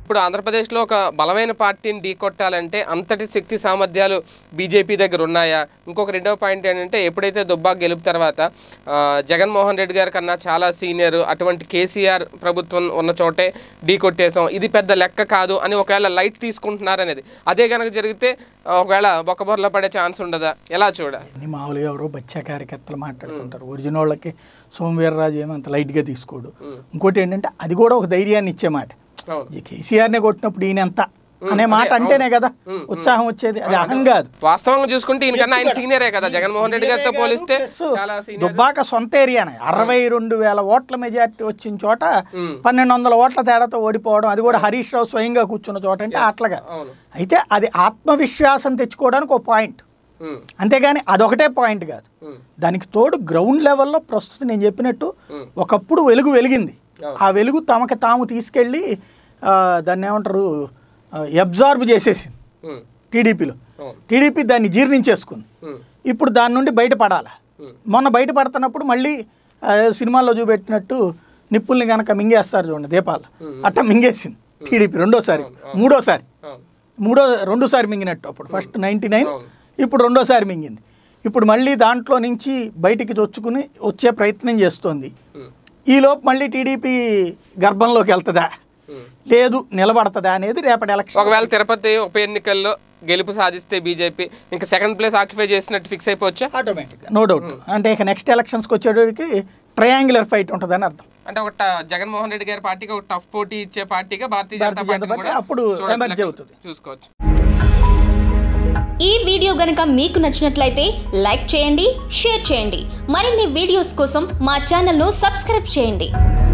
ఇప్పుడు ఆంధ్రప్రదేశ్లో ఒక బలమైన పార్టీని ఢీకొట్టాలంటే అంతటి శక్తి సామర్థ్యాలు బీజేపీ దగ్గర ఉన్నాయా ఇంకొక రెండవ పాయింట్ ఏంటంటే ఎప్పుడైతే దుబ్బాక గెలుపు తర్వాత ఆ, జగన్మోహన్ రెడ్డి గారి కన్నా చాలా సీనియర్ అటువంటి కేసీఆర్ ప్రభుత్వం ఉన్న చోటే ఢీకొట్టేసాం ఇది పెద్ద లెక్క కాదు అని ఒకవేళ లైట్ తీసుకుంటున్నారు అనేది అదే కనుక జరిగితే ఆ, ఒకవేళ బొక్కబొర్ల పడే ఛాన్స్ ఉండదా ఎలా చూడ అన్ని మామూలుగా ఎవరో బచ్చా కార్యకర్తలు మాట్లాడుతుంటారు ఒరిజినల్ వాళ్ళకి సోమవీర్రాజు ఏమో అంత లైట్గా తీసుకోడు ఇంకోటి ఏంటంటే అది కూడా ఒక ధైర్యాన్ని ఇచ్చే మాట అవును ఈ కేసీఆర్నే కొట్టినప్పుడు ఈయన ఎంత అనే మాట అంటేనే కదా ఉత్సాహం వచ్చేది అది అహం కాదు వాస్తవంగా చూసుకుంటే ఈయనకన్నా ఆయన సీనియరే కదా జగన్మోహన్ రెడ్డి గారితో పోలిస్తే చాలా సీనియర్ దుబ్బాక సొంత ఏరియానే అరవై రెండు వేల ఓట్ల మెజార్టీ వచ్చిన చోట పన్నెండు వందల ఓట్ల తేడాతో ఓడిపోవడం అది కూడా హరీష్ రావు స్వయంగా కూర్చున్న చోట అంటే అట్లాగా అవును అయితే అది ఆత్మవిశ్వాసం తెచ్చుకోవడానికి ఒక పాయింట్ ఉమ్, అంతేగాని అదొకటే పాయింట్ కాదు ఉమ్, దానికి తోడు గ్రౌండ్ లెవెల్లో ప్రస్తుతం నేను చెప్పినట్టు ఒకప్పుడు వెలుగు వెలిగింది ఆ వెలుగు తమకి తాము తీసుకెళ్ళి ఆ, దాన్ని ఏమంటారు అబ్జార్బ్ చేసేసింది ఉమ్, టీడీపీలో అవును టీడీపీ దాన్ని జీర్ణించేసుకుంది ఉమ్, ఇప్పుడు దాని నుండి బయటపడాలి మొన్న బయటపడుతున్నప్పుడు మళ్ళీ ఆ, సినిమాల్లో చూపెట్టినట్టు నిప్పుల్ని కనుక మింగేస్తారు చూడండి దీపాలు అట్ట మింగేసింది టీడీపీ రెండోసారి మూడోసారి అవును మూడో రెండోసారి మింగినట్టు అప్పుడు ఫస్ట్ నైంటీ నైన్ ఇప్పుడు రెండోసారి మింగింది ఇప్పుడు మళ్ళీ దాంట్లో నుంచి బయటికి చొచ్చుకుని వచ్చే ప్రయత్నం చేస్తోంది ఉమ్, ఈలోపు మళ్ళీ టీడీపీ గర్భంలోకి వెళ్తుందా ఉమ్. లేదు నిలబడుతుందా అనేది రేపటి ఎలక్షన్ ఒకవేళ తిరుపతి ఉప ఎన్నికల్లో గెలుపు సాధిస్తే బీజేపీ ఇంకా సెకండ్ ప్లేస్ ఆక్యుపై చేసినట్టు ఫిక్స్ అయిపోవచ్చా ఆటోమేటిక్ నో డౌట్ అంటే ఇక నెక్స్ట్ ఎలక్షన్స్కి వచ్చేటికి ట్రయాంగులర్ ఫైట్ ఉంటుందని అర్థం అంటే ఒక ట- జగన్మోహన్ రెడ్డి గారి పార్టీకి ఒక టఫ్ పోటీ ఇచ్చే పార్టీగా భారతీయ జనతా భారతీయ జనతా పార్టీ పార్టీ అప్పుడు ఎమర్జ్ అవుతుంది చూసుకోవచ్చు ఈ వీడియో గనుక మీకు నచ్చినట్లయితే లైక్ చేయండి షేర్ చేయండి మరిన్ని వీడియోస్ కోసం మా ఛానల్ను సబ్స్క్రైబ్ చేయండి